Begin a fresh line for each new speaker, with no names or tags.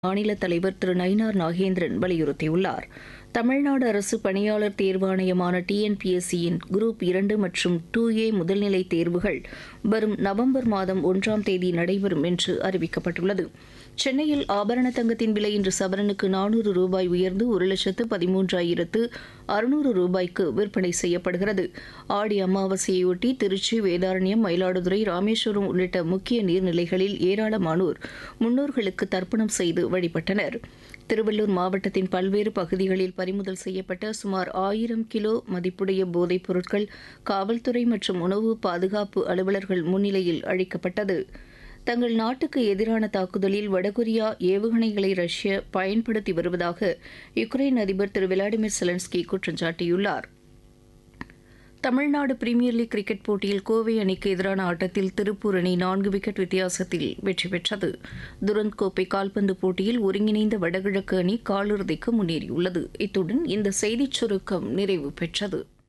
மாநில தலைவர் திரு நயினார் நாகேந்திரன் வலியுறுத்தியுள்ளார் தமிழ்நாடு அரசு பணியாளர் தேர்வாணையமான டிஎன்பிஎஸ்சியின் குரூப் இரண்டு மற்றும் டூ ஏ முதல்நிலை தேர்வுகள் வரும் நவம்பர் மாதம் ஒன்றாம் தேதி நடைபெறும் என்று அறிவிக்கப்பட்டுள்ளது சென்னையில் ஆபரண தங்கத்தின் விலை இன்று சவரனுக்கு நானூறு ரூபாய் உயர்ந்து ஒரு லட்சத்து பதிமூன்றாயிரத்து அறுநூறு ரூபாய்க்கு விற்பனை செய்யப்படுகிறது ஆடி அமாவாசையொட்டி திருச்சி வேதாரண்யம் மயிலாடுதுறை ராமேஸ்வரம் உள்ளிட்ட முக்கிய நீர்நிலைகளில் ஏராளமானோர் முன்னோர்களுக்கு தர்ப்பணம் செய்து வழிபட்டனர் திருவள்ளூர் மாவட்டத்தின் பல்வேறு பகுதிகளில் பறிமுதல் செய்யப்பட்ட சுமார் ஆயிரம் கிலோ மதிப்புடைய போதைப் பொருட்கள் காவல்துறை மற்றும் உணவு பாதுகாப்பு அலுவலர்கள் முன்னிலையில் அழிக்கப்பட்டது தங்கள் நாட்டுக்கு எதிரான தாக்குதலில் வடகொரியா ஏவுகணைகளை ரஷ்யா பயன்படுத்தி வருவதாக யுக்ரைன் அதிபர் திரு விளாடிமிர் செலன்ஸ்கி குற்றம் சாட்டியுள்ளார் தமிழ்நாடு பிரீமியர் லீக் கிரிக்கெட் போட்டியில் கோவை அணிக்கு எதிரான ஆட்டத்தில் திருப்பூர் அணி நான்கு விக்கெட் வித்தியாசத்தில் வெற்றி பெற்றது துரந்த் கோப்பை கால்பந்து போட்டியில் ஒருங்கிணைந்த வடகிழக்கு அணி காலிறுதிக்கு முன்னேறியுள்ளது இத்துடன் இந்த செய்திச் சுருக்கம் நிறைவு பெற்றது